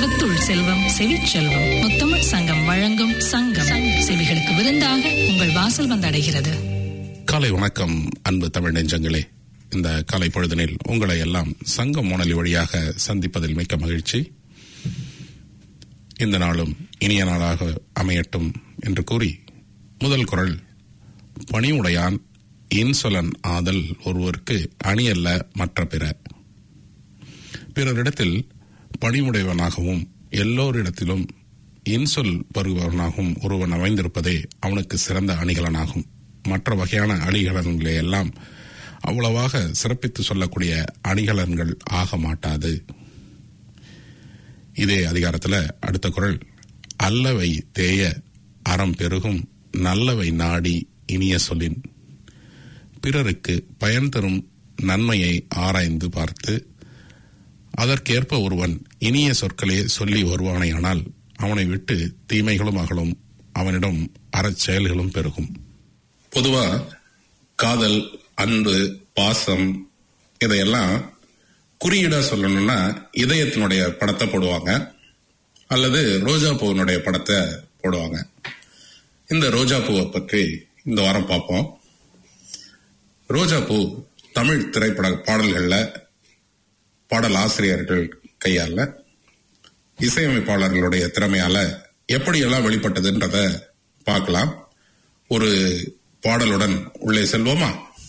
செல்வத்துள் செல்வம் செவிச்செல்வம் முத்தமிழ் சங்கம் வழங்கும் சங்கம் செவிகளுக்கு விருந்தாக உங்கள் வாசல் வந்தடைகிறது காலை வணக்கம் அன்பு தமிழ் நெஞ்சங்களே இந்த காலை பொழுதினில் உங்களை எல்லாம் சங்கம் வானொலி வழியாக சந்திப்பதில் மிக்க மகிழ்ச்சி இந்த நாளும் இனிய நாளாக அமையட்டும் என்று கூறி முதல் குரல் பணிவுடையான் இன்சொலன் ஆதல் ஒருவருக்கு அணியல்ல மற்ற பிற பிறரிடத்தில் பணிவுடையவனாகவும் எல்லோரிடத்திலும் இன்சொல் பருவனாகவும் ஒருவன் அமைந்திருப்பதே அவனுக்கு சிறந்த அணிகலனாகும் மற்ற வகையான அணிகலன்களை எல்லாம் அவ்வளவாக சிறப்பித்து சொல்லக்கூடிய அணிகலன்கள் ஆக மாட்டாது இதே அதிகாரத்துல அடுத்த குரல் அல்லவை தேய அறம் பெருகும் நல்லவை நாடி இனிய சொல்லின் பிறருக்கு பயன் தரும் நன்மையை ஆராய்ந்து பார்த்து அதற்கேற்ப ஒருவன் இனிய சொற்களே சொல்லி வருவானேயானால் அவனை விட்டு தீமைகளும் அகலும் அவனிடம் அறச்செயல்களும் பெருகும் பொதுவா காதல் அன்பு பாசம் இதையெல்லாம் குறியீடா சொல்லணும்னா இதயத்தினுடைய படத்தை போடுவாங்க அல்லது ரோஜா பூவினுடைய படத்தை போடுவாங்க இந்த ரோஜா பூவை பற்றி இந்த வாரம் பார்ப்போம் ரோஜா பூ தமிழ் திரைப்பட பாடல்கள்ல பாடல் ஆசிரியர்கள் கையால இசையமைப்பாளர்களுடைய திறமையால எப்படியெல்லாம் வெளிப்பட்டதுன்றத பார்க்கலாம் ஒரு பாடலுடன் உள்ளே செல்வோமா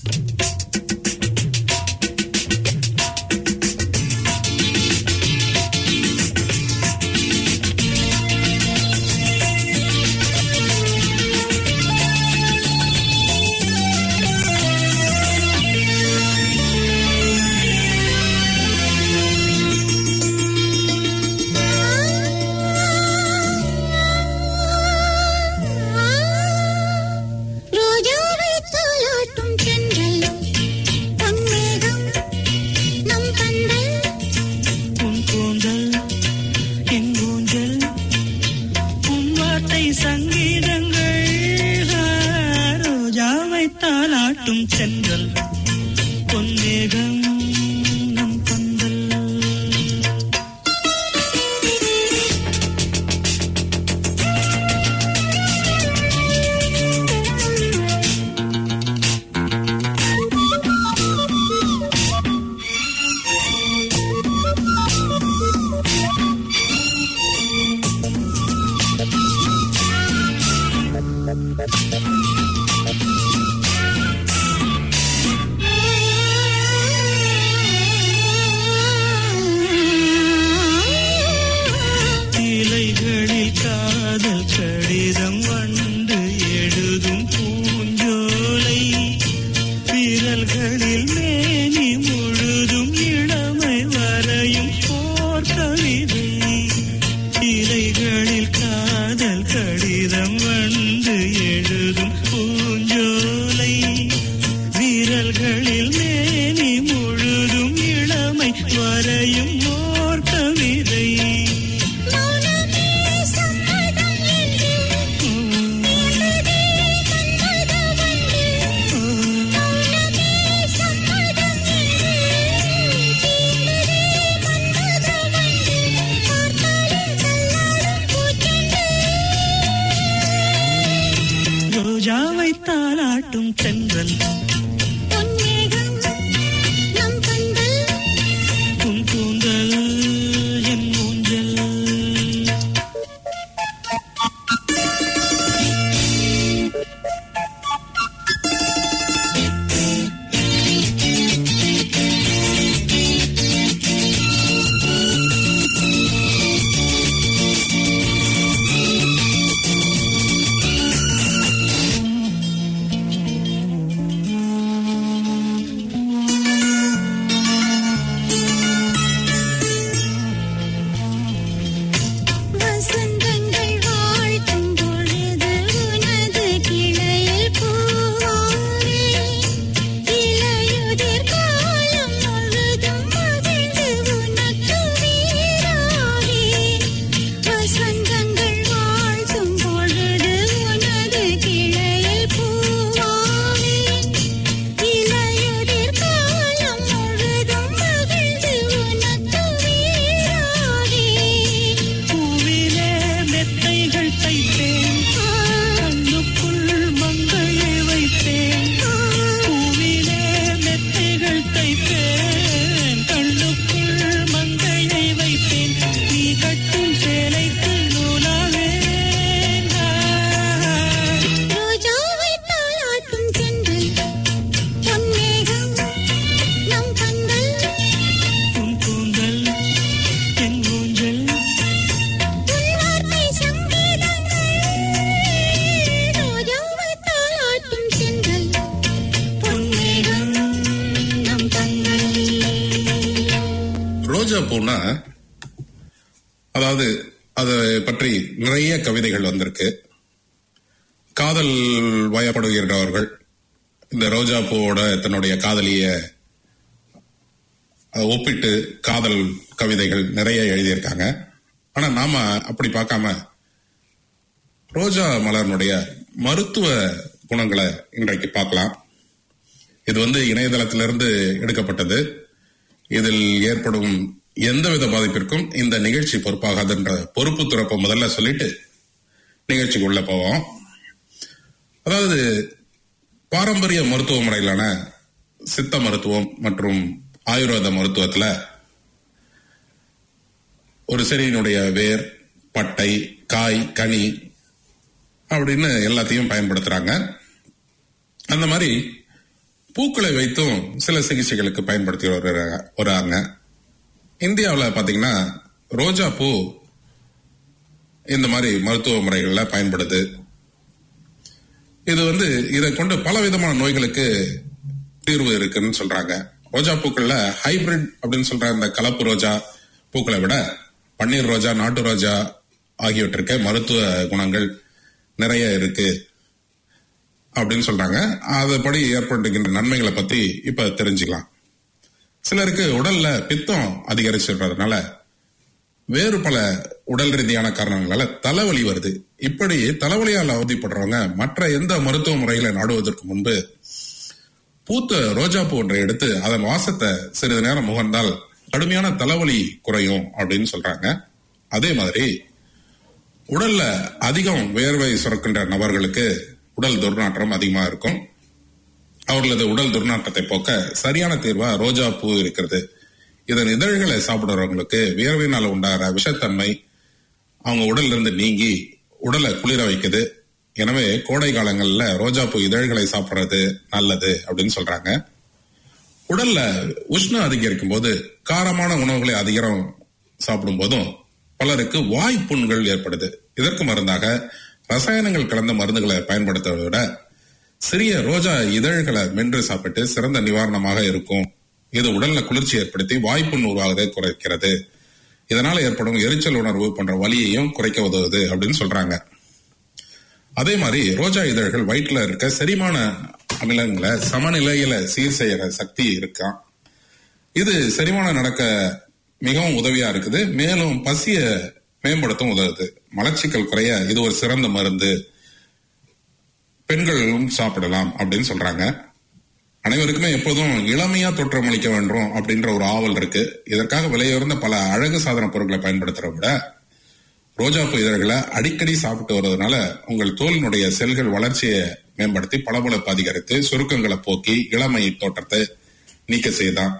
ரோஜாவை தாலாட்டும் தென்றல் பொன்மேகம் நம் கண்கள் உன் கூந்தல் என் ஊஞ்சல் உன் வார்த்தை சங்கீதங்கள் ரோஜாவை தாலாட்டும் சென்றல் பொன்மேகம் நம் பந்தல் இலைகளில் காதல் கடிதம் வந்து எழுதும் பூஞ்சோலை விரல்களில் மேனி முழுதும் இளமை வரையும் போர் கவிதை இலைகளில் காதல் கடிதம் வந்து எழுதும் பூஞ்சோலை விரல்களில் மேனி முழுதும் இளமை வரையும் ஓர் கவிதை மௌனமே சம்மதம் என்று தேடுதே கண்மத வந்து மௌனமே சம்மதம் என்று தேடுதே கண்மத வந்து பார்த்தாலே தள்ளாடும் பூச்செண்டு ரோஜாவை தாலாட்டும் தென்றல் பொன்மேகம் நம் கண்கள் உன் கூந்தல் என் ஊஞ்சல் ரோஜா பூனா அதாவது அதை பற்றி நிறைய கவிதைகள் வந்திருக்கு காதல் வயப்படுகின்றவர்கள் இந்த ரோஜா பூவோட தன்னுடைய காதலிய அஹ், ஒப்பிட்டு காதல் கவிதைகள் நிறைய எழுதியிருக்காங்க ஆனா நாம அப்படி பார்க்காம ரோஜா மலர்னுடைய மருத்துவ குணங்களை இன்றைக்கு பார்க்கலாம் இது வந்து இணையதளத்திலிருந்து எடுக்கப்பட்டது இதில் ஏற்படும் எந்தவித பாதிப்பிற்கும் இந்த நிகழ்ச்சி பொறுப்பாகாதுன்ற பொறுப்பு துறப்பை முதல்ல சொல்லிட்டு நிகழ்ச்சிக்குள்ள போவோம் அதாவது பாரம்பரிய மருத்துவ முறைகளான சித்த மருத்துவம் மற்றும் ஆயுர்வேத மருத்துவத்துல ஒரு செடியினுடைய வேர் பட்டை காய் கனி அப்படின்னு எல்லாத்தையும் பயன்படுத்துறாங்க அந்த மாதிரி பூக்களை வைத்தும் சில சிகிச்சைகளுக்கு பயன்படுத்தி வருகிறாங்க- வர்றாங்க இந்தியாவில் பார்த்தீங்கன்னா ரோஜா பூ இந்த மாதிரி மருத்துவ முறைகளில் பயன்படுது இது வந்து இதை கொண்டு பல விதமான நோய்களுக்கு தீர்வு இருக்குன்னு சொல்றாங்க ரோஜா பூக்கள்ல ஹைபிரிட் அப்படின்னு சொல்ற இந்த கலப்பு ரோஜா பூக்களை விட பன்னீர் ரோஜா நாட்டு ரோஜா ஆகியவற்றிற்கு மருத்துவ குணங்கள் நிறைய இருக்கு அப்படின்னு சொல்றாங்க அதுபடி ஏற்படுகின்ற நன்மைகளை பத்தி இப்ப தெரிஞ்சுக்கலாம் சிலருக்கு உடல்ல பித்தம் அதிகரிச்சிடுறதுனால வேறு பல உடல் ரீதியான காரணங்களால தலைவலி வருது இப்படி தலைவலியால் அவதிப்படுறவங்க மற்ற எந்த மருத்துவ முறைகளை நாடுவதற்கு முன்பு பூத்த ரோஜா பூ ஒன்றை எடுத்து அதன் வாசத்தை சிறிது நேரம் முகர்ந்தால் கடுமையான தலைவலி குறையும் அப்படின்னு சொல்றாங்க அதே மாதிரி உடல்ல அதிகம் வேர்வை சுரக்கின்ற நபர்களுக்கு உடல் துர்நாற்றம் அதிகமா இருக்கும் அவர்களது உடல் துர்நாற்றத்தை போக்க சரியான தீர்வா ரோஜா பூ இருக்கிறது இதன் இதழ்களை சாப்பிடுறவங்களுக்கு வியர்வையினால உண்டாகிற விஷத்தன்மை அவங்க உடல்ல இருந்து நீங்கி உடலை குளிர வைக்குது எனவே கோடை காலங்கள்ல ரோஜா பூ இதழ்களை சாப்பிடுறது நல்லது அப்படின்னு சொல்றாங்க உடல்ல உஷ்ணம் அதிகரிக்கும் போது காரமான உணவுகளை அதிகம் சாப்பிடும் போதும் பலருக்கு வாய் புண்கள் ஏற்படுது இதற்கு மருந்தாக ரசாயனங்கள் கலந்த மருந்துகளை பயன்படுத்துவதை விட சிறிய ரோஜா இதழ்களை மென்று சாப்பிட்டு சிறந்த நிவாரணமாக இருக்கும் இது உடல்ல குளிர்ச்சி ஏற்படுத்தி வாய்ப்புண் உருவாவதை குறைக்கிறது இதனால ஏற்படும் எரிச்சல் உணர்வு போன்ற வலியையும் குறைக்க உதவுது அப்படின்னு சொல்றாங்க அதே மாதிரி ரோஜா இதழ்கள் வயிற்றுல இருக்க செரிமான அமிலங்களை சமநிலையில சீர் செய்யற சக்தி இருக்காம் இது செரிமானம் நடக்க மிகவும் உதவியா இருக்குது மேலும் பசிய மேம்படுத்தும் உதவுது மலச்சிக்கல் குறைய இது ஒரு சிறந்த மருந்து பெண்களும் சாப்பிடலாம் அப்படின்னு சொல்றாங்க அனைவருக்குமே எப்போதும் இளமையா தோற்றமளிக்க வேண்டும் அப்படின்ற ஒரு ஆவல் இருக்கு இதற்காக விலையுயர்ந்த பல அழகு சாதன பொருட்களை பயன்படுத்துறத விட ரோஜாப்பூ இதழ்களை அடிக்கடி சாப்பிட்டு வருவதனால உங்கள் தோலினுடைய செல்கள் வளர்ச்சியை மேம்படுத்தி பளபளப்பு அதிகரித்து சுருக்கங்களை போக்கி இளமை தோற்றத்தை நீக்க செய்தான்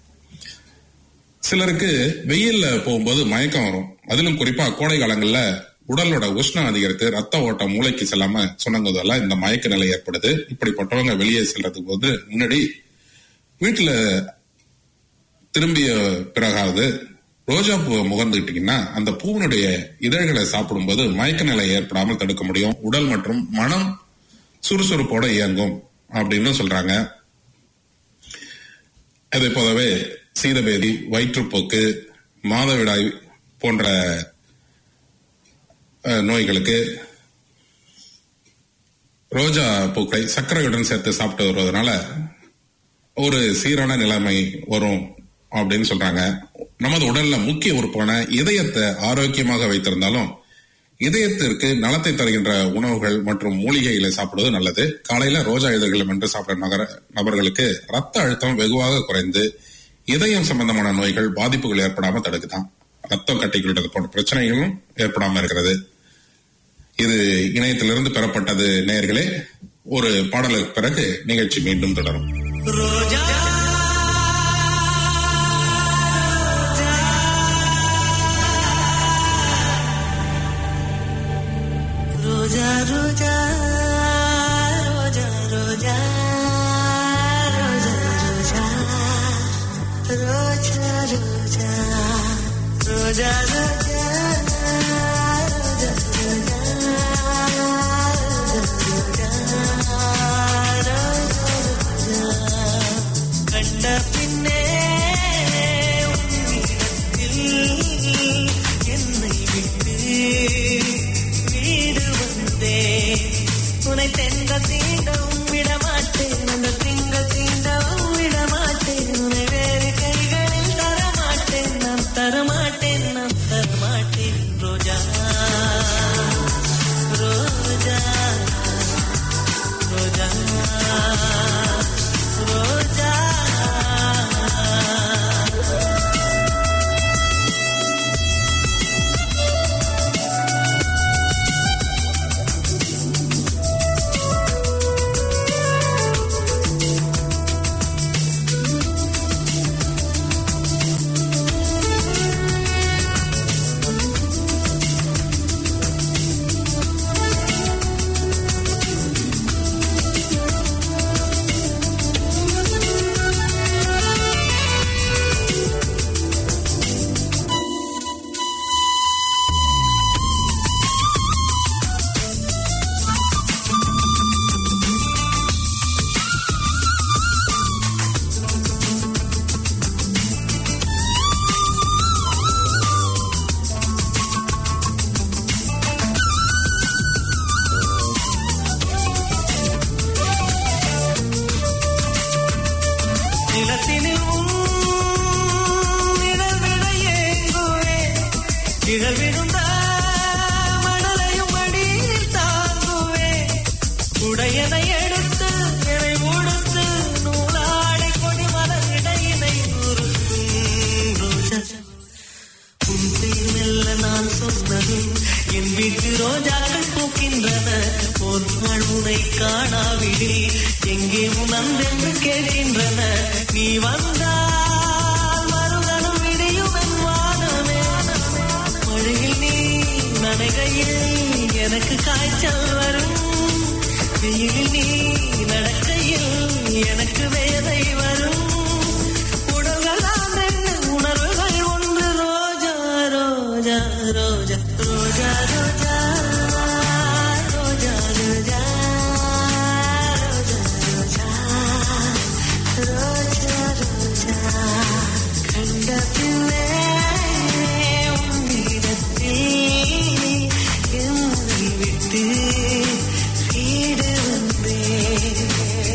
சிலருக்கு வெயில்ல போகும்போது மயக்கம் வரும் அதிலும் குறிப்பா கோடை காலங்கள்ல உடலோட உஷ்ணம் அதிகரித்து ரத்த ஓட்டம் மூளைக்கு செல்லாம சொன்னதெல்லாம் இந்த மயக்க நிலை ஏற்படுது இப்படிப்பட்டவங்க வெளியே செல்றதுக்கு போது முன்னாடி வீட்டுல திரும்பிய பிறகாவது ரோஜா பூவை முகர்ந்துக்கிட்டீங்கன்னா அந்த பூவினுடைய இதழ்களை சாப்பிடும்போது மயக்க நிலை ஏற்படாமல் தடுக்க முடியும் உடல் மற்றும் மனம் சுறுசுறுப்போட இயங்கும் அப்படின்னு சொல்றாங்க அதே போலவே சீதபேதி வயிற்றுப்போக்கு மாதவிடாய் போன்ற அஹ், நோய்களுக்கு ரோஜா பூக்களை சர்க்கரையுடன் சேர்த்து சாப்பிட்டு வருவதனால ஒரு சீரான நிலைமை வரும் அப்படின்னு சொல்றாங்க நமது உடல்ல முக்கிய உறுப்பான இதயத்தை ஆரோக்கியமாக வைத்திருந்தாலும் இதயத்திற்கு நலத்தை தருகின்ற உணவுகள் மற்றும் மூலிகைகளை சாப்பிடுவது நல்லது காலையில ரோஜா இதழ்களை மென்று சாப்பிட நகர நபர்களுக்கு ரத்த அழுத்தம் வெகுவாக குறைந்து இதயம் சம்பந்தமான நோய்கள் பாதிப்புகள் ஏற்படாம தடுக்குதான் ரத்தம் கட்டிக்கிட்டது போன்ற பிரச்சனைகளும் ஏற்படாம இருக்கிறது இது இணையத்திலிருந்து பெறப்பட்டது நேயர்களே ஒரு பாடலுக்கு பிறகு நிகழ்ச்சி மீண்டும் தொடரும் ரோஜா ரோஜா ரோஜா ரோஜா ரோஜா ரோஜா ரோஜா ரோஜா ரோஜா ரோஜா ரோஜா கண்ட பின்னே உன்னிடம் ரோஜா நிலத்தினில் உன் நிழல் விட ஏங்குவேன் நிழல் விழுந்த மணலையும் மடியில் தாங்குவேன் உடையனை எடுத்து என்னை உடுத்து நூலாடை கொடி மலர் இடையினை உருக்கும் ரோஜா உன் பேர் மெல்ல நான் சொன்னது என் வீட்டு ரோஜாக்கள் பூக்கின்றன ஒரு நாள் உனை காணாவிடில் எங்கே உன் அன்பென்று கேட்கின்றன நீ வந்தால் மறுகணம் விடியும் என் வானமே மழையில் நீ நனைகையில் எனக்கு காய்ச்சல் வரும் வெயிலில் நீ நடக்கையில் எனக்கு வேலை வரும் உடல்களாம் ரெண்டு உணர்வுகள் ஒன்று ரோஜா ரோஜா ரோஜா ரோஜா ரோஜா ரோஜா ரோஜா ரோஜா ரோஜா ரோஜா கண்ட பின்னே உன்னிடத்தில் என்னை விட்டு வீடு வந்தேன்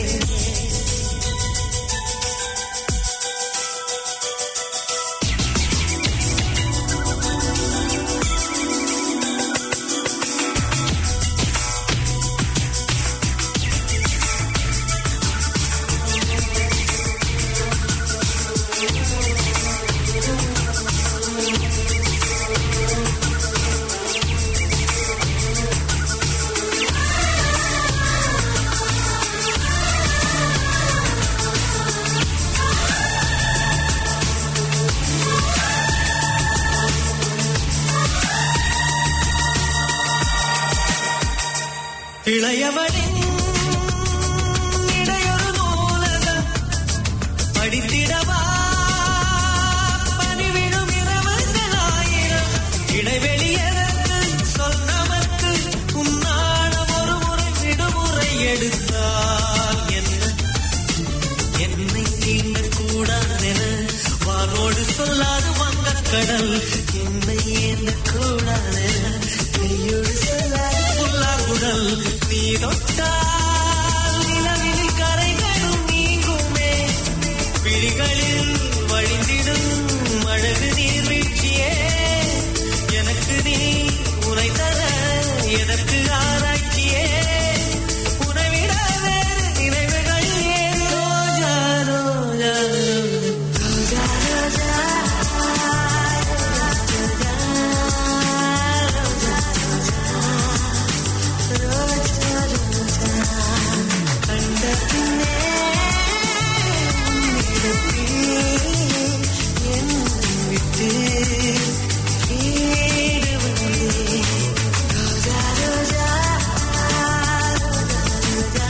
இளையவனின் இடையொரு நூலகம் படித்திடவா பணிவிடும் இரவுகளாயிரம் இடைவெளி எதற்கு சொல் நமக்கு உன்னான ஒரு முறை விடுமுறை எடுத்தால் என்ன என்னை தீண்ட கூடாதென வானோடு சொல்லாது வங்கக்கடல் என்னை ஏந்த கூடாதென கையோடு சொல்லாது புல்லாங்குடல் நீ தொட்டால் நிலவில் கரைகளும் நீங்குமே விழிகளில் வழிந்திடும் அழகு நீர்வீழ்ச்சியே எனக்கு நீ உனை தர எதற்கு ஆராய்ச்சியே உனை விட வேறு நினைவுகள் ஏன் ரோஜா ரோஜா ரோஜா ரோஜா ரோஜா ரோஜா கண்ட பின்னே உன்னிடத்தில் என்னை விட்டு வீடு வந்தேன் ரோஜா ரோஜா ரோஜா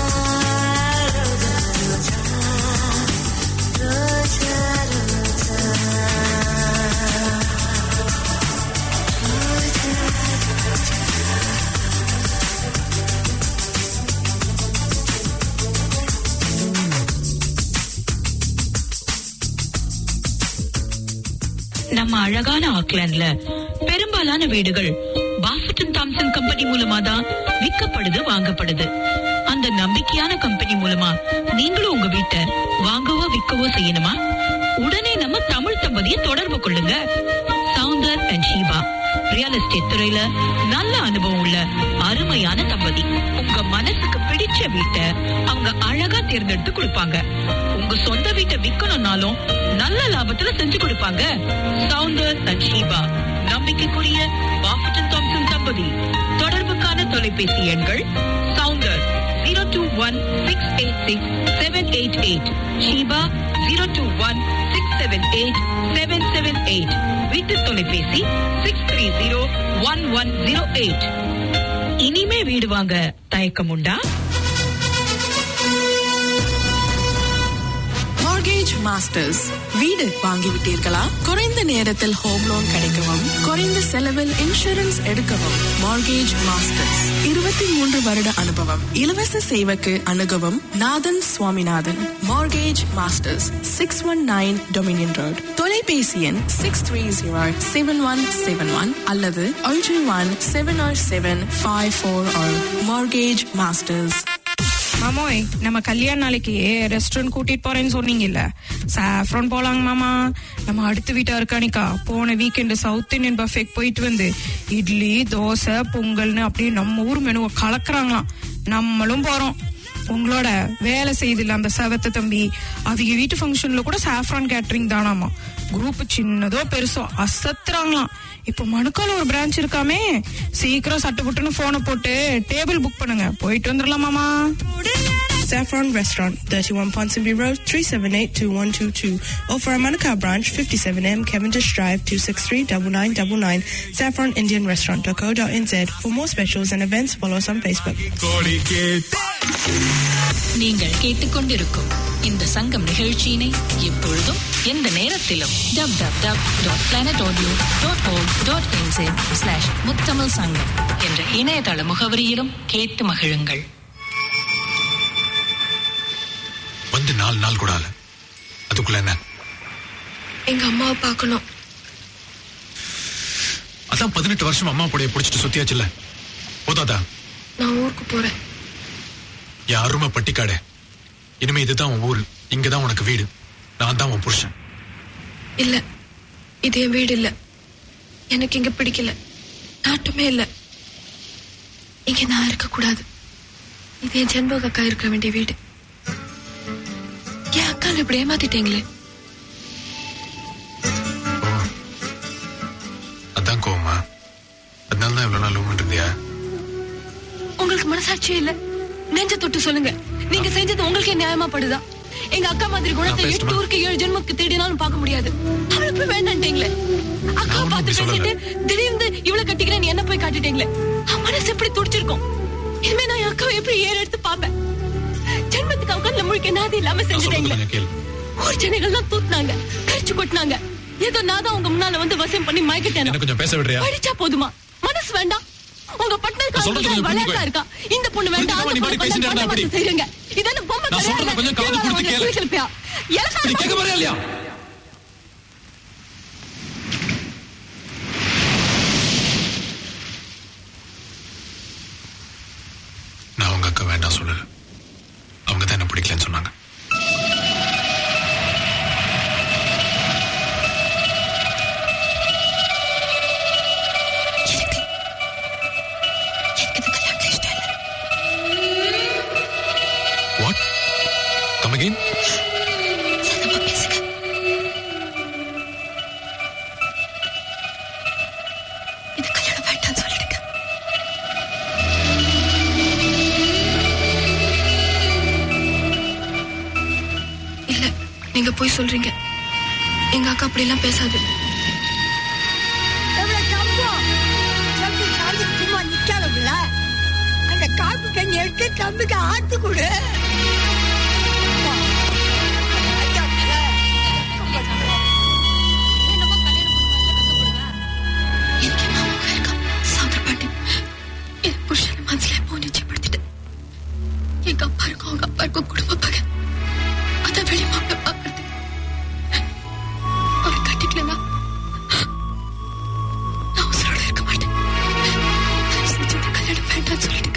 ரோஜா ரோஜா ரோஜா நம்ம அழகான ஆக்லாண்ட்ல பெரும்பாலான வீடுகள் பாஃபட்டன் தாம்சன் கம்பெனி மூலமா தான் விற்கப்படுது வாங்கப்படுது அந்த நம்பிக்கையான கம்பெனி மூலமா நீங்களும் உங்க வீட்டை வாங்கவோ விற்கவோ செய்யணுமா உடனே நம்ம தமிழ் தம்பதியை தொடர்பு கொள்ளுங்க Soundar Soundar and Sheeba real estate துறையில நல்ல அனுபவம் உள்ள அருமையான தம்பதி உங்க மனசுக்கு பிடிச்ச வீட்டை அவங்க அழகா தேர்ந்தெடுத்து கொடுப்பாங்க உங்க சொந்த வீட்டை விக்கணும்னாலும் நல்ல லாபத்துல செஞ்சு கொடுப்பாங்க சவுந்தர் அண்ட் ஷீபா நம்பிக்கைக்குரிய பாஃபட்டன் தாம்சன் தம்பதி தொடர்புக்கான தொலைபேசி எண்கள் Soundar zero two one six eight six seven eight eight Sheeba zero two one six seven eight seven seven eight வீட்டு தொலைபேசி six three zero one one zero eight இனிமே வீடு வாங்க தயக்கம் உண்டா மார்கேஜ் மாஸ்டர்ஸ் வீடு வாங்கிவிட்டீர்களா குறைந்த நேரத்தில் ஹோம் லோன் கிடைக்கவும் குறைந்த செலவில் இன்சூரன்ஸ் எடுக்கவும் மார்கேஜ் மாஸ்டர்ஸ் இருபத்தி மூன்று வருட அனுபவம் இலவச சேவைக்கு அணுகவும் Nathan Swaminathan mortgage masters six one nine Dominion road தொலைபேசி எண் six three zero seven one seven one அல்லது ஒன்று one seven or seven five four or mortgage masters மாமோய் நம்ம கல்யாண நாளைக்கு ரெஸ்டாரண்ட் கூட்டிட்டு போறேன்னு சொன்னீங்கல்ல சாஃப்ரான் போலாங்க மாமா நம்ம அடுத்த வீட்டா இருக்கானிக்கா போன வீக்கெண்டு சவுத் இந்தியன் பஃபேக் போயிட்டு வந்து இட்லி தோசை பொங்கல்னு அப்படியே நம்ம ஊர் மெனுவை கலக்குறாங்களாம் நம்மளும் போறோம் உங்களோட வேலை செய்தில்ல அந்த செவத்த தம்பி அவங்க வீட்டு ஃபங்க்ஷன்ல கூட சாஃப்ரான் கேட்டரிங் தானாமா குரூப் சின்னதோ பெருசோ அசத்துறாங்களாம் இப்போ மணுக்கால ஒரு பிரான்ச் இருக்காமே சீக்கிரம் சட்டு புட்டுன்னு போனை போட்டு டேபிள் புக் பண்ணுங்க போயிட்டு வந்துடலாமாமா Saffron Restaurant, 31 Ponsonby Road, 378-2122. Or for our Manukau branch, 57M Cavendish Drive, 263-9999. Saffron Indian Restaurant.co.nz. For more specials and events, follow us on Facebook. நீங்கள் கேட்டுக்கொண்டிருக்கும் இந்த சங்கம் நிகழ்ச்சியினை எப்பொழுதும் எந்த நேரத்திலும் dub dub dub dot planet audio dot ஓம் dot என்சேன் ஸ்லாஷ் முத்தமிழ் சங்கம் என்ற இணையதள முகவரியிலும் கேட்டு மகிழுங்கள் வந்து நாலு நாள் கூட ஆகல அதுக்குள்ள என்ன எங்க அம்மாவை பார்க்கணும் அதான் பதினெட்டு வருஷம் அம்மா புடைய பிடிச்சிட்டு சுத்தியாச்சுல்ல போதாதா நான் ஊருக்கு போறேன் என் அருமை பட்டிக்காடு இனிமே இதுதான் உன் ஊரு இங்கதான் உனக்கு வீடு நான் தான் உன் புருஷன் இல்ல இது என் வீடு இல்ல எனக்கு இங்க பிடிக்கல நாட்டுமே இல்ல இங்க நான் இருக்க கூடாது இது என் ஜென்மோக அக்கா இருக்க வேண்டிய வீடு என் அக்கால இப்படி ஏமாத்திட்டீங்களே ஓ அதான் கோவமா அதனால தான் இவ்வளவு நாள் லவ் இருந்தியா உங்களுக்கு மனசாட்சியே இல்ல நெஞ்ச தொட்டு சொல்லுங்க நீங்க செஞ்சது உங்களுக்கே நியாயமா படுதா எங்க அக்கா மாதிரி குணத்தை நான் எட்டு பேசட்டுமா? ஊருக்கு ஏழு ஜென்மக்கு தேடினாலும் பார்க்க முடியாது அவளை போய் வேண்டான்ட்டீங்களே அக்கா நான் ஒண்ணும் பார்த்து அப்படி சொல்லல. பேசிட்டு திடீர்னு இவ்வளவு கட்டிக்கிறேன் என்ன போய் காட்டிட்டீங்களே அவன் மனசு எப்படி துடிச்சிருக்கும் இனிமே நான் என் அக்காவை எப்படி ஏற எடுத்து பாப்பேன் ஜென்மத்துக்கு அவகால முழிக்க நாதி இல்லாம நான் சொல்றது செஞ்சுட்டீங்களே கொஞ்சம் கேளு ஊர் ஜனங்கள்லாம் தூத்துனாங்க கரிச்சு கொட்டினாங்க ஏதோ நான் தான் உங்க முன்னால வந்து வசியம் பண்ணி மயக்கிட்டேன் என்ன கொஞ்சம் பேச விடுறியா படிச்சா போதுமா மனசு வேண்டாம் உங்க நான் சொல்றது கொஞ்சம் பட்டணக்காரங்க புரிஞ்சுக்கோ. விளையாட்டா இருக்கா இந்த பொண்ணு வேண்டாம் புரிஞ்சுக்காம அந்த நீ பொண்ணு பாட்டுக்கு பேசிட்டு இருந்தா வேண்டாம், எப்படி? செய்யுங்க இதான பொம்மை நான் சொல்றத கிடையாது. கொஞ்சம் காது தேவாரம் கொடுத்து உனக்கு கேளு. கிழிச்சிருப்பியா? எலக்கார நீ கேட்க போறியா இல்லையா நான் உங்க அக்கா வேண்டாம் சொல்லல அவங்க தான் என்ன பிடிக்கலன்னு சொன்னாங்க எனக்கு இந்த கல்யாணத்துல இஷ்டம் இல்ல. வாட் கம் அகைன் சத்தமா பேசுங்க. இந்த கல்யாணம் வேண்டாம்னு சொல்லிடுங்க. இல்ல நீங்க போய் சொல்றீங்க எங்க அக்கா அப்படி எல்லாம் பேசாது தம்பி காலி சும்மா நிக்காதல்ல அந்த காப்பு கஞ்சி எடுத்து தம்பிக்கு ஆட்டு கொடு எனக்கு என் மாமா இருக்கா சாந்தர பாட்டி என் புருஷனை மனசுல எப்போ நிச்சயப்படுத்திட்டேன் எங்க அப்பா இருக்கும் அவங்க அப்பா இருக்கும் குடும்ப பகை அதான் வெளி மாப்பிள்ள பாக்குறது அவர் கட்டிக்கலனா நான் உசுரோட இருக்க மாட்டேன் தயவு செஞ்சு இந்த கல்யாணம் வேண்டாம்னு சொல்லிடுங்க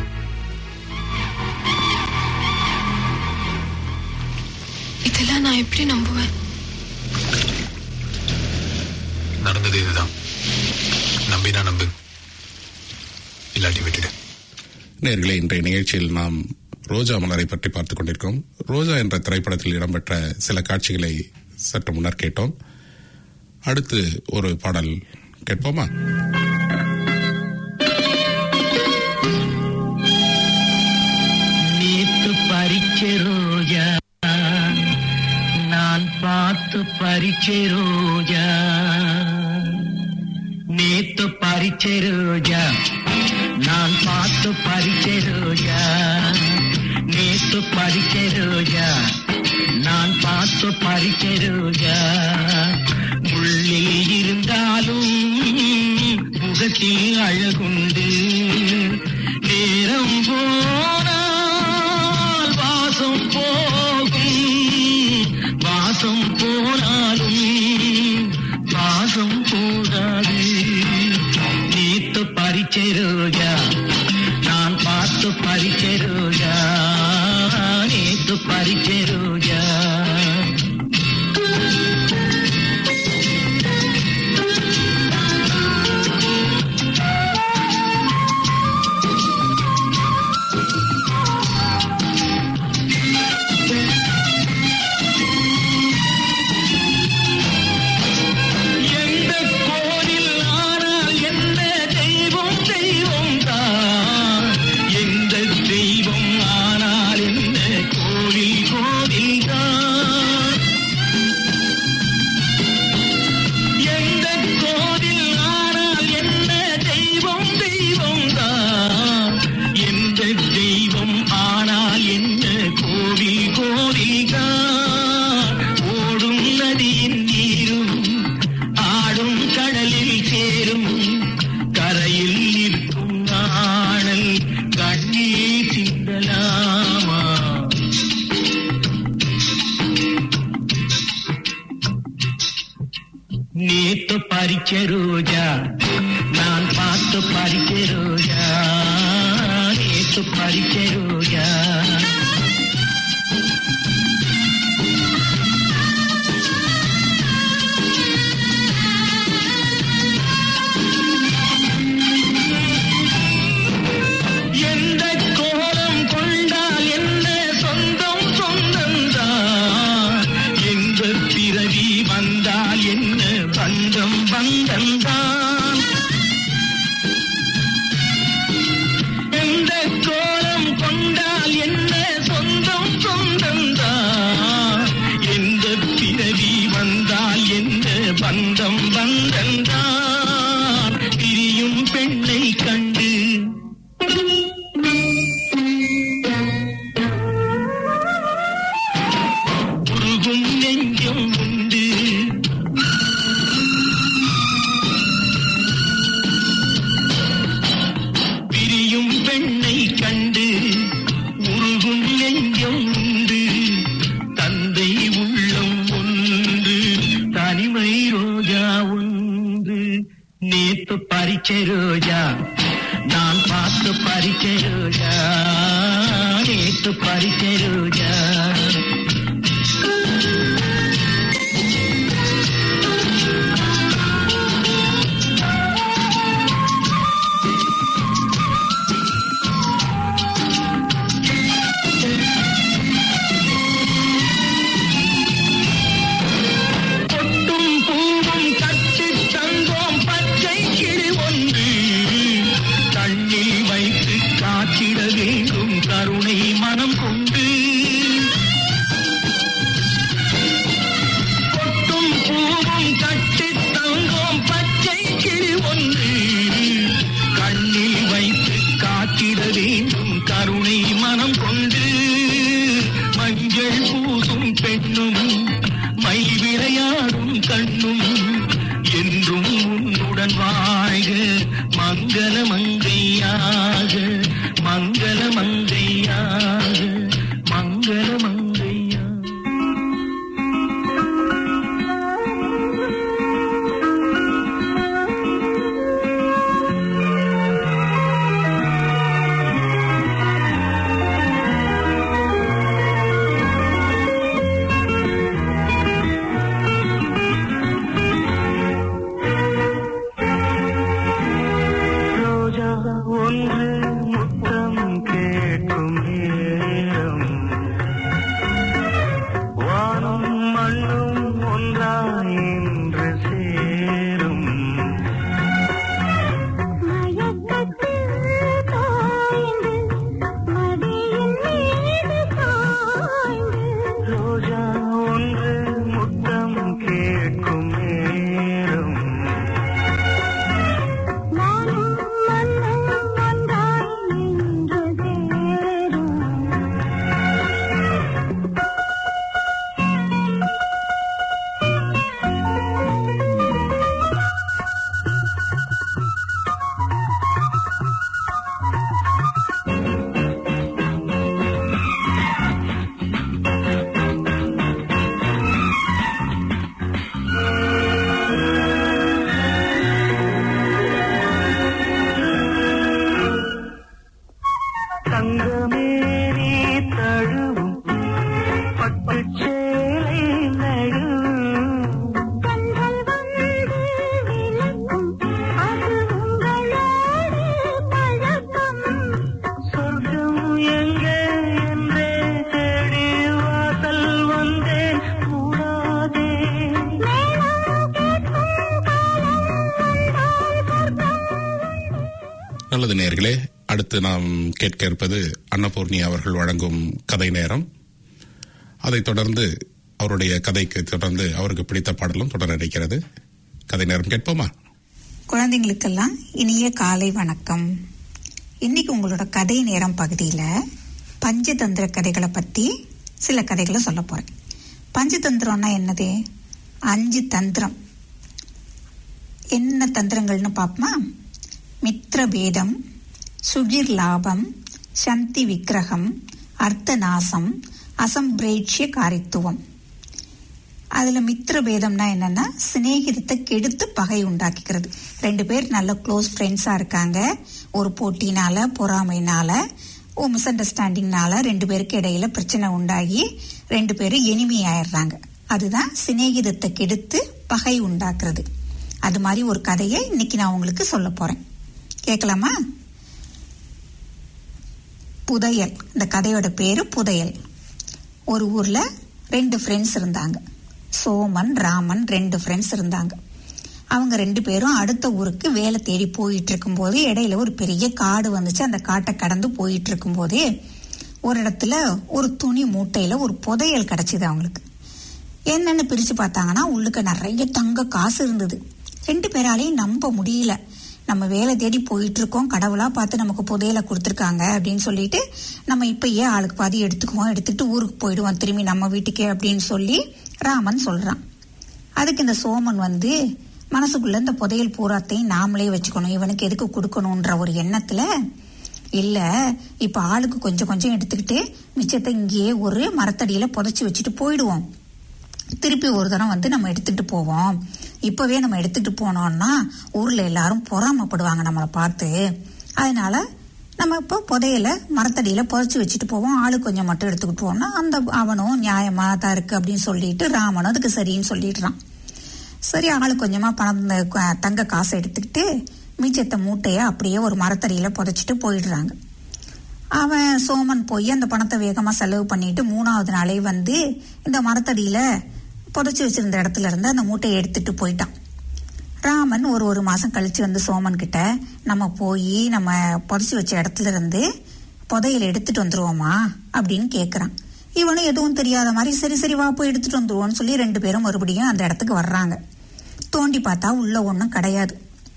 இதெல்லாம் நான் எப்படி நம்புவேன் நடந்தது இதுதான் நம்பினா நம்பு இல்லாட்டி விட்டுடு நேர்களே இன்றைய நிகழ்ச்சியில் நாம் ரோஜா மலரை பற்றி பார்த்துக் கொண்டிருக்கிறோம் ரோஜா என்ற திரைப்படத்தில் இடம்பெற்ற சில காட்சிகளை சற்று முன்னர் கேட்டோம் அடுத்து ஒரு பாடல் கேட்போமா நேத்து பறிச்ச ரோஜா நான் பார்த்து பறிச்ச ரோஜா நேத்து பறிச்ச ரோஜா நான் பார்த்து பறிச்ச ரோஜா நேத்து பறிச்ச ரோஜா நான் பார்த்து பறிச்ச ரோஜா முள்ளில் இருந்தாலும் முகத்தில் அழகுண்டு நேரம் போனால் வாசம் போகும் வாசம் போனாலும் வாசம் போகாது நேத்து பறிச்ச ரோஜா நான் பார்த்து பறிச்ச ரோஜா நேத்து பறிச்ச ரோஜா எந்த கோவில் ஆனால் என்ன தெய்வம் தெய்வம் தான் எந்த தெய்வம் ஆனால் என்ன கோவில் கோவில் தான் எந்த கோவில் ஆனால் என்ன தெய்வம் தெய்வம் தான் எந்த தெய்வம் ஆனால் என்ன கோவில் கோவில் தான் ஓடும் நதியின் நீரும் ஆடும் கடலில் சேரும் கரையில் இருக்கும் நாணல் கண்ணீர் சிந்தலாமா நேத்து பறிச்ச ரோஜா நான் பார்த்து பறிச்ச ரோஜா நேத்து பறிச்ச ரோஜா எந்த கோலம் கொண்டால் என்ன சொந்தம் சொந்தம்தான் எந்த பிறவி வந்தால் என்ன பந்தம் பந்தம்தான் எந்த கோலம் கொண்டால் என்ன அடுத்து நாம் கேட்க இருப்பது அன்னபூர்ணி அவர்கள் வழங்கும் கதை நேரம் அதைத் தொடர்ந்து அவருடைய கதைக்கு தொடர்ந்து அவருக்கு பிடித்த பாடலும் தொடர இருக்கிறது கதை நேரம் கேட்போமா குழந்தைங்களுக்கெல்லாம் இனிய காலை வணக்கம் இன்னைக்கு உங்களோட கதை நேரம் பகுதியில பஞ்சதந்திர கதைகளை பத்தி சில கதைகளை சொல்ல போறேன் பஞ்சதந்திரம்னா என்னது அஞ்சு தந்திரம் என்ன தந்திரங்கள்னு பார்ப்போமா மித்ர பேதம் சுகிர் லாபம் சந்தி விக்கிரகம் அர்த்த நாசம் அசம்பிரேட்சிய காரித்துவம் அதுல மித்திர பேதம்னா என்னன்னா சிநேகிதத்தை கெடுத்து பகை உண்டாக்கிக்கிறது ரெண்டு பேர் நல்ல க்ளோஸ் ஃப்ரெண்ட்ஸா இருக்காங்க ஒரு போட்டினால பொறாமைனால ஓ மிஸ் அண்டர்ஸ்டாண்டிங்னால ரெண்டு பேருக்கு இடையில பிரச்சனை உண்டாகி ரெண்டு பேரும் எனிமி ஆயிடுறாங்க அதுதான் சிநேகிதத்தை கெடுத்து பகை உண்டாக்குறது அது மாதிரி ஒரு கதையை இன்னைக்கு நான் உங்களுக்கு சொல்ல போறேன் கேட்கலாமா புதையல் இந்த கதையோட பேரு புதையல் ஒரு ஊர்ல ரெண்டு ஃப்ரெண்ட்ஸ் இருந்தாங்க சோமன் ராமன் ரெண்டு ஃப்ரெண்ட்ஸ் இருந்தாங்க அவங்க ரெண்டு பேரும் அடுத்த ஊருக்கு வேலை தேடி போயிட்டு இருக்கும்போது இடையில ஒரு பெரிய காடு வந்துச்சு அந்த காட்டை கடந்து போயிட்டு இருக்கும்போதே ஒரு இடத்துல ஒரு துணி மூட்டையில ஒரு புதையல் கிடைச்சது அவங்களுக்கு என்னன்னு பிரிச்சு பார்த்தாங்கன்னா உள்ளுக்கு நிறைய தங்க காசு இருந்தது ரெண்டு பேராலையும் நம்ப முடியல நம்ம வேலை தேடி போயிட்டு இருக்கோம் கடவுளா பார்த்து நமக்கு புதையலை கொடுத்துருக்காங்க அப்படின்னு சொல்லிட்டு நம்ம இப்பயே ஆளுக்கு பாதி எடுத்துக்குவோம் எடுத்துட்டு ஊருக்கு போயிடுவோம் திரும்பி நம்ம வீட்டுக்கே அப்படின்னு சொல்லி ராமன் சொல்றான் அதுக்கு இந்த சோமன் வந்து மனசுக்குள்ள இந்த புதையல் பூராத்தையும் நாமளே வச்சுக்கணும் இவனுக்கு எதுக்கு கொடுக்கணும்ன்ற ஒரு எண்ணத்துல இல்ல இப்ப ஆளுக்கு கொஞ்சம் கொஞ்சம் எடுத்துக்கிட்டு மிச்சத்தை இங்கேயே ஒரு மரத்தடியில புதைச்சு வச்சுட்டு போயிடுவோம் திருப்பி ஒரு தரம் வந்து நம்ம எடுத்துட்டு போவோம் இப்பவே நம்ம எடுத்துட்டு போனோம்னா ஊர்ல எல்லாரும் பொறாமப்படுவாங்க நம்மளை பார்த்து அதனால நம்ம இப்போ புதையல மரத்தடியில புதைச்சு வச்சுட்டு போவோம் ஆளு கொஞ்சம் மட்டும் எடுத்துக்கிட்டு போவோம்னா அந்த அவனும் நியாயமா தான் இருக்கு அப்படின்னு சொல்லிட்டு ராமனும் அதுக்கு சரின்னு சொல்லிடுறான் சரி ஆளு கொஞ்சமா பணம் இந்த க- தங்க காசை எடுத்துக்கிட்டு மிச்சத்தை மூட்டைய அப்படியே ஒரு மரத்தடியில புதைச்சிட்டு போயிடுறாங்க அவன் சோமன் போய் அந்த பணத்தை வேகமா செலவு பண்ணிட்டு மூணாவது நாளே வந்து இந்த மரத்தடியில புதைச்சு வச்சிருந்த இடத்துல இருந்து அந்த மூட்டையை எடுத்துட்டு போயிட்டான் ராமன் ஒரு ஒரு மாசம் கழிச்சு வந்து சோமன் கிட்ட நம்ம போய் நம்ம புதைச்சு வச்ச இடத்துல இருந்து புதையல் எடுத்துட்டு வந்துருவோமா அப்படின்னு கேக்குறான் இவனும் எதுவும் தெரியாத மாதிரி சரி சரி வா போய் எடுத்துட்டு வந்துருவோம்னு சொல்லி ரெண்டு பேரும் மறுபடியும் அந்த இடத்துக்கு வர்றாங்க தோண்டி பார்த்தா உள்ள ஒன்றும் கிடையாது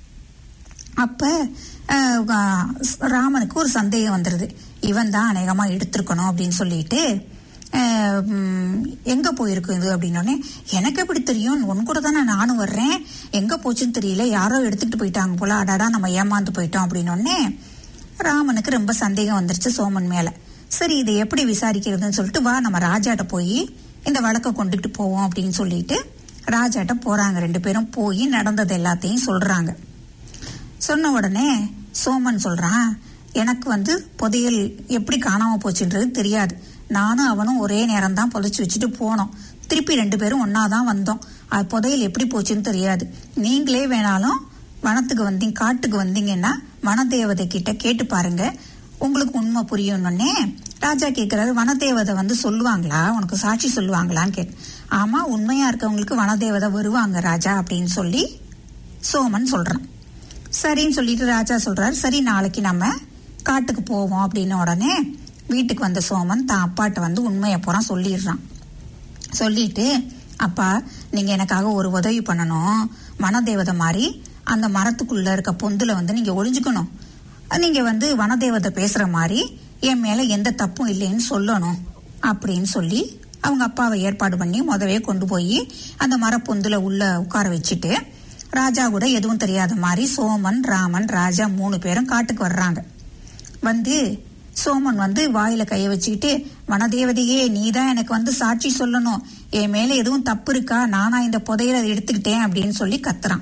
அப்ப அஹ், ஆஹ், ராமனுக்கு ஒரு சந்தேகம் வந்துருது இவன் தான் அநேகமா எடுத்திருக்கணும் அப்படின்னு சொல்லிட்டு அஹ், ம், எங்க போயிருக்கு இது அப்படின்னோடனே எனக்கு எப்படி தெரியும் உன் கூட தானே நானும் வர்றேன் எங்க போச்சுன்னு தெரியல யாரோ எடுத்துட்டு போயிட்டாங்க போல அடாடா நம்ம ஏமாந்து போயிட்டோம் அப்படின்னோடனே ராமனுக்கு ரொம்ப சந்தேகம் வந்துருச்சு சோமன் மேல சரி இதை எப்படி விசாரிக்கிறதுன்னு சொல்லிட்டு வா நம்ம ராஜாட்ட போய் இந்த வழக்கை கொண்டுட்டு போவோம் அப்படின்னு சொல்லிட்டு ராஜாட்ட போறாங்க ரெண்டு பேரும் போய் நடந்தது எல்லாத்தையும் சொல்றாங்க சொன்ன உடனே சோமன் சொல்றான் எனக்கு வந்து புதையல் எப்படி காணாம போச்சுன்றது தெரியாது நானும் அவனும் ஒரே நேரம் தான் புதைச்சு வச்சுட்டு போனோம் திருப்பி ரெண்டு பேரும் ஒன்னாதான் வந்தோம் அது புதையல் எப்படி போச்சுன்னு தெரியாது நீங்களே வேணாலும் வனத்துக்கு வந்தீங்க காட்டுக்கு வந்தீங்கன்னா வனதேவதை கிட்ட கேட்டு பாருங்க உங்களுக்கு உண்மை புரியும்னே ராஜா கேக்குறாரு வனதேவதை வந்து சொல்லுவாங்களா உனக்கு சாட்சி சொல்லுவாங்களான்னு கேட்டு ஆமா உண்மையா இருக்கவங்களுக்கு வனதேவதை வருவாங்க ராஜா அப்படின்னு சொல்லி சோமன் சொல்றான் சரின்னு சொல்லிட்டு ராஜா சொல்றாரு சரி நாளைக்கு நம்ம காட்டுக்கு போவோம் அப்படின்னு உடனே வீட்டுக்கு வந்த சோமன் தான் அப்பாட்ட வந்து உண்மையை பூரா சொல்லிடுறான் சொல்லிட்டு அப்பா நீங்க எனக்காக ஒரு உதவி பண்ணணும் வனதேவதை மாதிரி அந்த மரத்துக்குள்ள இருக்க பொந்துல வந்து நீங்க ஒளிஞ்சுக்கணும் நீங்க வந்து வனதேவதை பேசுற மாதிரி என் மேல எந்த தப்பும் இல்லைன்னு சொல்லணும் அப்படின்னு சொல்லி அவங்க அப்பாவை ஏற்பாடு பண்ணி முதவே கொண்டு போய் அந்த மரப்பொந்துல உள்ள உட்கார வச்சுட்டு ராஜா கூட எதுவும் தெரியாத மாதிரி சோமன் ராமன் ராஜா மூணு பேரும் காட்டுக்கு வர்றாங்க வந்து சோமன் வந்து வாயில கைய வச்சுக்கிட்டு வனதேவதையே நீதான் எனக்கு வந்து சாட்சி சொல்லணும் என் மேல எதுவும் தப்பு இருக்கா நானா இந்த புதையலை எடுத்துக்கிட்டேன் அப்படின்னு சொல்லி கத்துறான்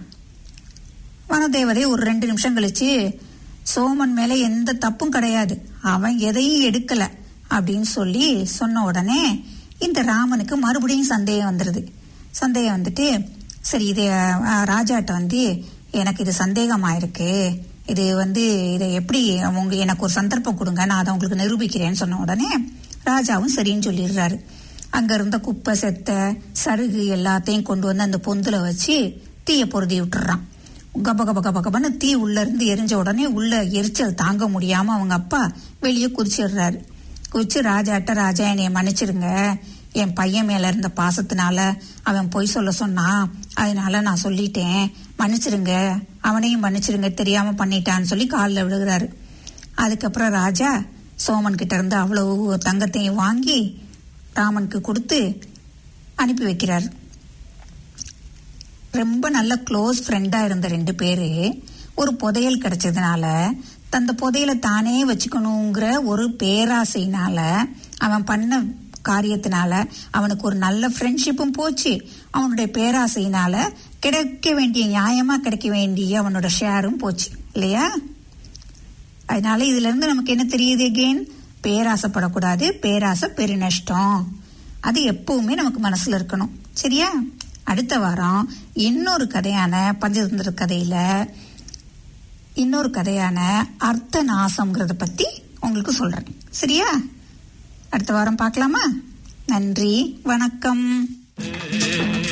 வனதேவதை ஒரு ரெண்டு நிமிஷம் கழிச்சு சோமன் மேல எந்த தப்பும் கிடையாது அவன் எதையும் எடுக்கல அப்படின்னு சொல்லி சொன்ன உடனே இந்த ராமனுக்கு மறுபடியும் சந்தேகம் வந்துருது சந்தேகம் வந்துட்டு சரி இது அஹ், ராஜாட்ட வந்து எனக்கு இது சந்தேகமாயிருக்கு இது வந்து இதை எப்படி அவங்க எனக்கு ஒரு சந்தர்ப்பம் கொடுங்க நான் அதை உங்களுக்கு நிரூபிக்கிறேன்னு சொன்ன உடனே ராஜாவும் சரின்னு சொல்லிடுறாரு அங்க இருந்த குப்பை செத்த சருகு எல்லாத்தையும் கொண்டு வந்து அந்த பொந்துல வச்சு தீய பொருதி விட்டுறான் கப கப கப கபன்னு தீ உள்ள இருந்து எரிஞ்ச உடனே உள்ள எரிச்சல் தாங்க முடியாம அவங்க அப்பா வெளியே குதிச்சிடுறாரு குதிச்சு ராஜாட்ட ராஜா என்னைய மன்னிச்சிருங்க என் பையன் மேல இருந்த பாசத்தினால அவன் பொய் சொல்ல சொன்னான் அதனால நான் சொல்லிட்டேன் மன்னிச்சிருங்க அவனையும் மன்னிச்சிருங்க தெரியாம பண்ணிட்டான்னு சொல்லி காலில் விழுகிறாரு அதுக்கப்புறம் ராஜா சோமன் கிட்ட இருந்து அவ்வளவு தங்கத்தையும் வாங்கி ராமனுக்கு கொடுத்து அனுப்பி வைக்கிறாரு ரொம்ப நல்ல க்ளோஸ் ஃப்ரெண்டா இருந்த ரெண்டு பேரு ஒரு புதையல் கிடைச்சதுனால தந்த புதையலை தானே வச்சுக்கணுங்கிற ஒரு பேராசையினால அவன் பண்ண காரியத்தினால அவனுக்கு ஒரு நல்ல ஃப்ரெண்ட்ஷிப்பும் போச்சு அவனுடைய பேராசையினால கிடைக்க வேண்டிய நியாயமா கிடைக்க வேண்டிய அவனோட ஷேரும் போச்சு இல்லையா அதனால இதுல இருந்து நமக்கு என்ன தெரியுது அகெயின் பேராசைப்படக்கூடாது பேராசை பெருநஷ்டம் அது எப்பவுமே நமக்கு மனசுல இருக்கணும் சரியா அடுத்த வாரம் இன்னொரு கதையான பஞ்சதந்திர கதையில இன்னொரு கதையான அர்த்த நாசம்ங்கிறத பத்தி உங்களுக்கு சொல்றேன் சரியா அடுத்த வாரம் பார்க்கலாமா நன்றி வணக்கம்